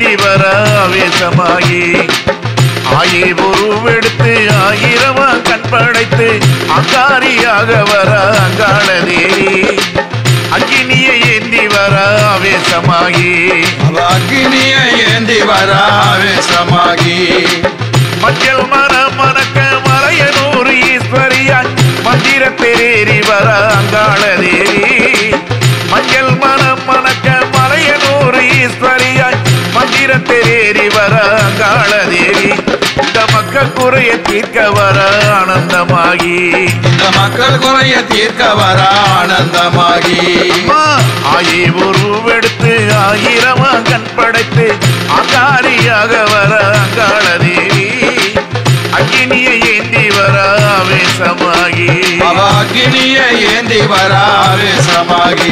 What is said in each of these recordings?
ஏந்தி வர ஆவேசமாகி ஆயே உருவெடுத்து ஆயிரமா கண்படைத்து அங்காரியாக வர அங்காள தேவி அக்கினியை ஏந்தி வர ஆவேசமாகி அவ அக்னிய ஏந்தி வர ஆவேசமாகி மஞ்சள் மர மணக்க மலையனூர் ஈஸ்வரியாய் மந்திர தேரி வர அங்காள தேவி மஞ்சள் மனம் மணக்க மலையனூர் ஈஸ்வரியாய் மந்திர தேரி வர அங்காள தேவி இந்த மக்கள் குறைய தீர்க்க வர ஆனந்தமாகி இந்த மக்கள் குறைய தீர்க்க வர ஆனந்தமாகி அம்மா, ஆயி உருவெடுத்து ஆயிரமா கண் படைத்து அங்காரியாக வர அங்காள தேவி அக்கினியை ஏந்தி வர ஆவேசமாகி அவ அக்னிய ஏந்தி வர ஆவேசமாகி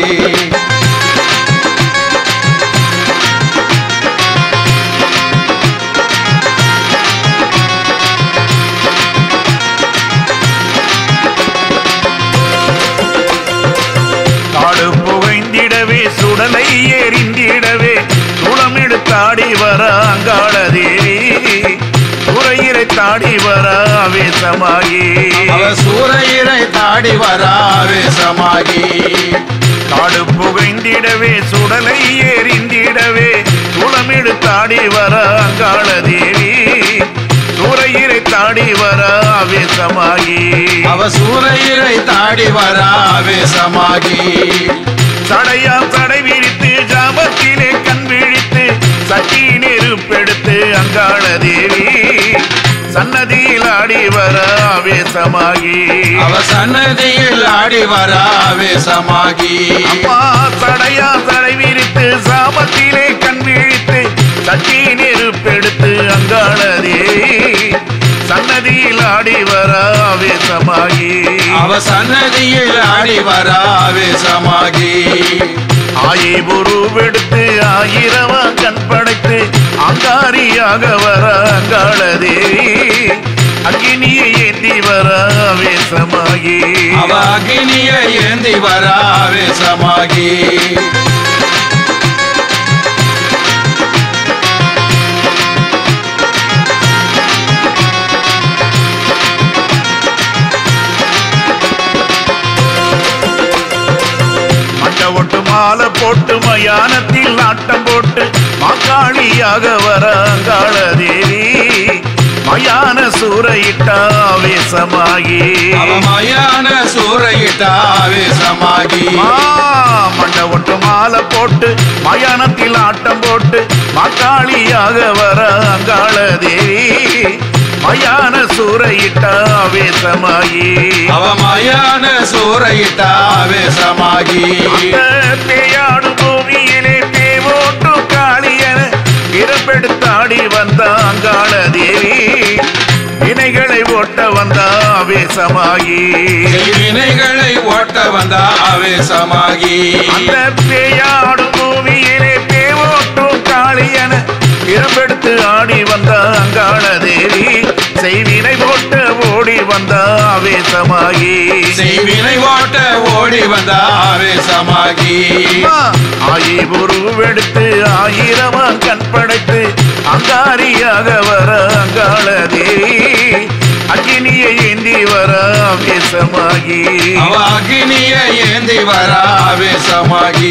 காடு புகைந்திடவே சுடலை எரிந்திடவே சுளமெடுத்தாடி வர அங்காள தேவி துறையிலை தாடி வர ஆவேசமாகி அவ சூரையினை தாடி வர ஆவேசமாகி காடு புகைந்திடவே சுடலை எரிந்திடவே சுளமெடுத்தாடி வர அங்காள தேவி துறையிலை தாடி வர ஆவேசமாகி அவ சூரையினை தாடி வர ஆவேசமாகி சடையா சடை விரித்து ஜாபத்திலே கண் விழித்து சட்டி நெருப்பெடுத்து அங்காள தேவி சன்னதியில் ஆடி வர ஆவேசமாகி அவ சன்னதியில் ஆடி வர ஆவேசமாகி அம்மா சடையா சடை விரித்து சாபத்திலே கண் விழித்து சட்டி நெருப்பெடுத்து அங்காள தேவி சன்னதியில் ஆடி வர ஆவேசமாகி அவ சன்னதியில் ஆடி வர ஆவேசமாகி ஆயை உருவெடுத்து ஆயிரமா கண் படைத்து அங்காரியாக வர அங்காள தேவி அக்கினியை ஏந்தி வர ஆவேசமாகி அவ அக்னிய ஏந்தி வர ஆவேசமாகி மண்ட ஒட்டு மாலை போட்டு மயானத்தில் ஆட்டம் போட்டு மாக்காளியாக வர அங்காள தேவி மயான சூறையிட்ட ஆவேசமாகி அவ மயான சூறையிட்ட ஆவேசமாகி ஆ, மண்ட ஒட்டு மாலை போட்டு மயானத்தில் ஆட்டம் போட்டு மக்காளியாக வர அங்காள தேவி மயான சூறையிட்ட ஆவேசமாகி அவ மயான சூறையிட்ட ஆவேசமாகி அந்த பேயாடு பூமியிலே தேவோட்டு காளியன பிறப்பெடுத்தாடி வந்த அங்காள தேவி வினைகளை ஓட்ட வந்த ஆவேசமாகி வினைகளை ஓட்ட வந்த ஆவேசமாகி அந்த பேயாடும் பூமியிலே தேவோட்டும் காளியன பிறப்பெடுத்து ஆடி வந்த அங்காள தேவி செய்வினை போட்டு ஓடி வந்த ஆவேசமாகி செய்வினை ஓட்ட ஓடி வந்த ஆவேசமாகி அம்மா, ஆயி உருவெடுத்து ஆயிரமா கண் படைத்து அங்காரியாக வர அங்காள தேவி அக்கினியை ஏந்தி வர ஆவேசமாகி அவ அக்னிய ஏந்தி வர ஆவேசமாகி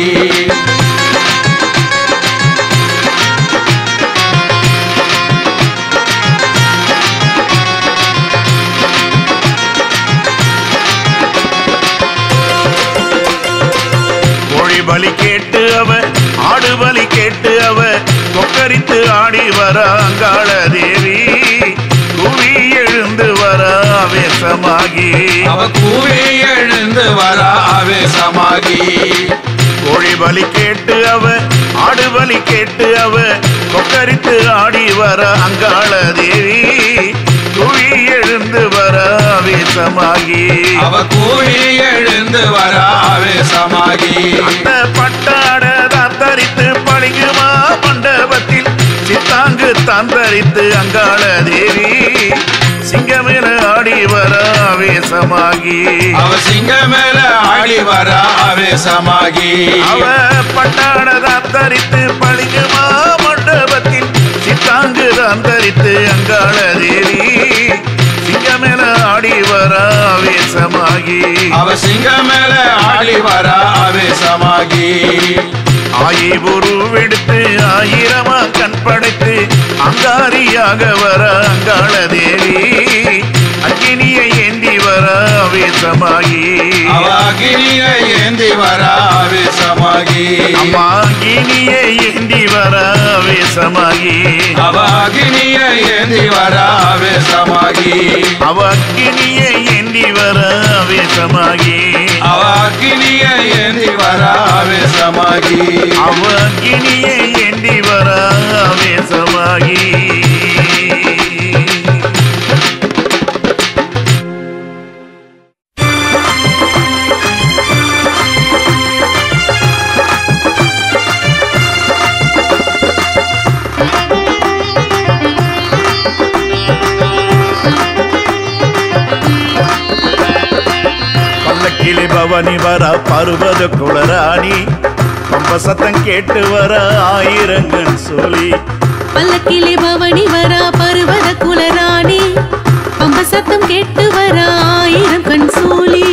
கோழி பலி கேட்டு அவ ஆடு பலி கேட்டு அவ கொக்கரித்து ஆடி வர அங்காள தேவி குவி எழுந்து வர ஆவேசமாகி அவ கூவி எழுந்து வர ஆவேசமாகி கோழி பலி கேட்டு அவ ஆடு பலி கேட்டு அவ கொக்கரித்து ஆடி வர அங்காள தேவி குவி எழுந்து வர ஆவேசமாகி அவ கூவி எழுந்து வர ஆவேசமாகி அந்த பட்டாட தான் தரித்து பழிங்குமா மண்டபத்தில் சித்தாங்கு தான் தரித்து அங்காள தேவி சிங்கமில ஆடி வர ஆவேசமாகி அவ சிங்க மேல ஆடி வர ஆவேசமாகி அவ பட்டாட தான் தரித்து பழிங்குமா மண்டபத்தில் மண்டபத்தில் சித்தாங்கு தரித்து அங்காள தேவி சிங்கமேல ஆடி வர ஆவேசமாகி அவ சிங்க மேல ஆடி வர ஆவேசமாகி ஆயி உருவெடுத்து ஆயிரமா கண் படைத்து அங்காரியாக வர அங்காள தேவி அக்கினியை ஏந்தி வர ஆவேசமாகி அவ அகினியை ஏந்தி வர ஆவேசமாகி அம்மா அக்கினியை ஏந்தி வர ஆவேசமாகி அவ அகினியை ஏந்தி வர ஆவேசமாகி அவ அக்கினியை ஏந்தி வர ஆவேசமாகி அவ அகினியை ஏந்தி வர ஆவேசமாகி அவ அக்கினியை ஏந்தி வர ஆவேசமாகி பல்லக்கிளி பவனி வர பருவத குளராணி பம்ப சத்தம் கேட்டு வர ஆயிரங்கன் சொல்லி பல்லக்கிலே பவனி வரா பருவத குலராணி பம்ப சத்தம் கேட்டு வரா ஆயிரம் கண் சூலி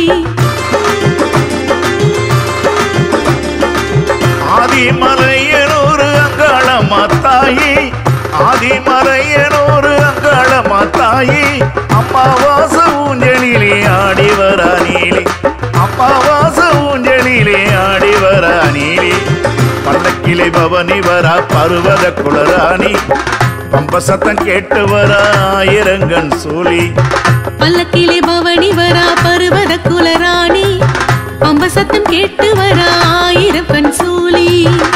ஆதிமலையனூர் அங்காள மாத்தாயி ஆதிமலையனூர் அங்காள மாத்தாயி அம்மாவாச ஊஞ்சலிலே ஆடி வரா நீலி அம்மாவாச ஊஞ்சலிலே ஆடி வரா நீலி பல்லக்கிளை பவனி வரா பருவத குளராணி பம்ப சத்தம் கேட்டு வரா ஆயிரங்கன் சூலி பல்லக்கிலே பவனி வரா பருவத குலராணி பம்ப சத்தம் கேட்டு வரா ஆயிரம் கண் சூலி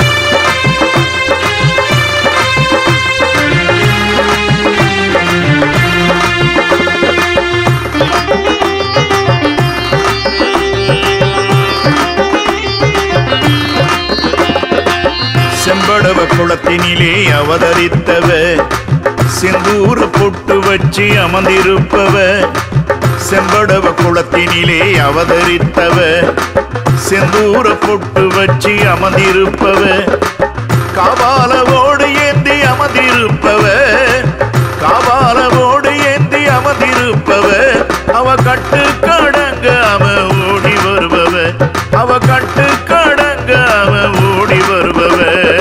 செம்படவ குளத்தினிலே அவதரித்தவ செந்தூர பொட்டு வச்சு அமர்ந்திருப்பவ செம்படவ குளத்தினிலே அவதரித்தவ செந்தூர பொட்டு வச்சு அமர்ந்திருப்பவ காவாலவோடு ஏந்தி அமர்ந்திருப்பவ காவாலவோடு ஏந்தி அமர்ந்திருப்பவ அவ கட்டு கடங்காம ஓடி வருபவ அவ கட்டு கடங்காம ஓடி வருபவ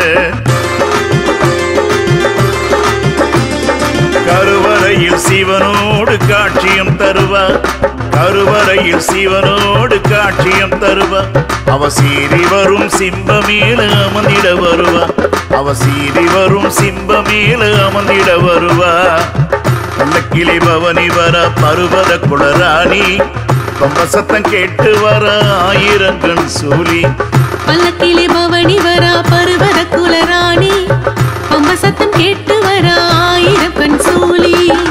கருவறையில் சிவனோடு காட்சியம் தருவா கருவறையில் சிவனோடு காட்சியம் தருவா அவ சீறி வரும் சிம்பமேல அமர்ந்திட வருவா அவ சீறி வரும் சிம்பமேல அமர்ந்திட வருவா பல்லக்கிளை பவனி வர பருவத குளராணி பம்ப சத்தம் கேட்டு வர ஆயிரங்கண் சூலி பல்லக்கிலே பவனி வரா பருவத குலராணி பம்ப சத்தம் கேட்டு வரா ஆயிரம் கண் சூலி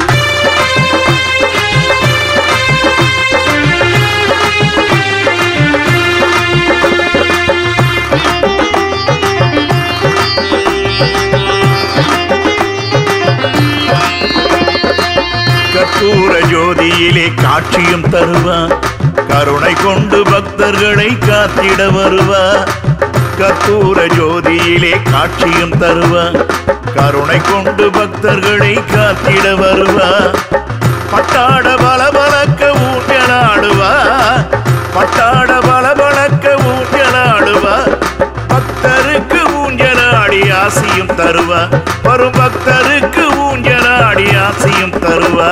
கற்பூர ஜோதியிலே காட்சியும் தருவா கருணை கொண்டு பக்தர்களை காத்திட வருவா கற்பூர ஜோதியிலே காட்சியும் தருவா கருணை கொண்டு பக்தர்களை காத்திட வருவா பட்டாட பலபலக்க ஊஞ்சலாடுவா பட்டாட பலபலக்க ஊஞ்சலாடுவா பக்தருக்கு ஊஞ்சலாடி ஆசியும் தருவா வரும் பக்தருக்கு ஊஞ்சலாடி ஆசியும் தருவா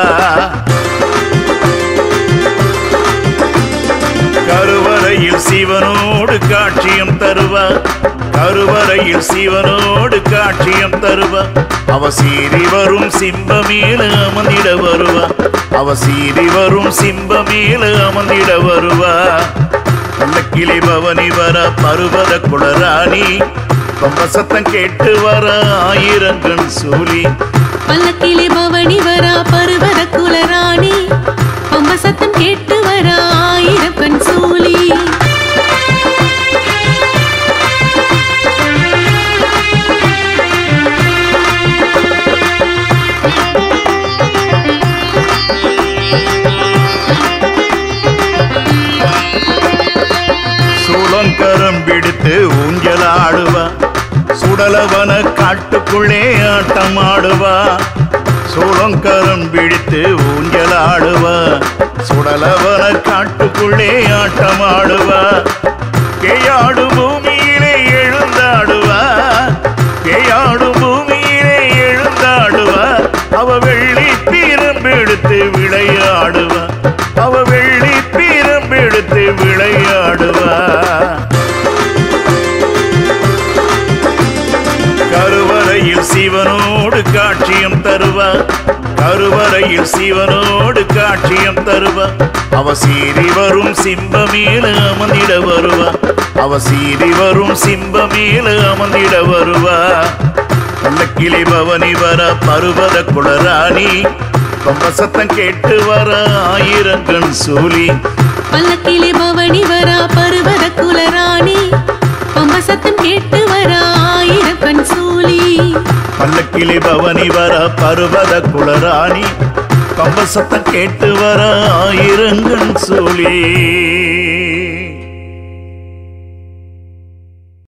கருவறையில் சிவனோடு காட்சியம் தருவா கருவறையில் சிவனோடு காட்சியம் தருவா அவ சீறி வரும் சிம்பமேல அமர்ந்திட வருவா அவ சீறி வரும் சிம்பமேல அமர்ந்திட வருவா பல்லக்கிளை பவனி வர பருவத குளராணி பம்ப சத்தம் கேட்டு வர ஆயிரங்கண் சூலி பல்லக்கிலே பவனி வரா பருவத குலராணி பம்ப சத்தம் கேட்டு வரா ஆயிரம் கண் சூலி சூளங்கரம் பிடித்து ஊஞ்சலாடுவா சுட சுடலவன காட்டுக்குள்ளே ஆட்டமாடுவா சூளங்கரம் பிடித்து ஊஞ்சலாடுவா சுடலவன காட்டுக்குள்ளே ஆட்டமாடுவா பேயாடு பூமியிலே எழுந்தாடுவா பேயாடு பூமியிலே எழுந்தாடுவா அவ வெள்ளி பீரம்பெடுத்து விளையாடுவா அவ வெள்ளி பீரம்பெடுத்து விளையாடுவா கருவறையில் சிவனோடு காட்சியம் தருவா கருவறையில் சிவனோடு காட்சியம் தருவா அவ சீறி வரும் சிம்பமேல அமர்ந்திட வருவா அவ சீறி வரும் சிம்பமேல அமர்ந்திட வருவா பல்லக்கிளி பவனி வர பருவத குளராணி ரொம்ப சத்தம் கேட்டு வர ஆயிரங்கண் சூலி பல்லக்கிலே பவனி வரா பருவத குலராணி பம்ப சத்தம் கேட்டு வரா ஆயிரம் கண் சூலி பல்லக்கிளி பவனி வர பருவத குளராணி கம்ப சத்தம் கேட்டு வர ஆயிரங்கண் சூழி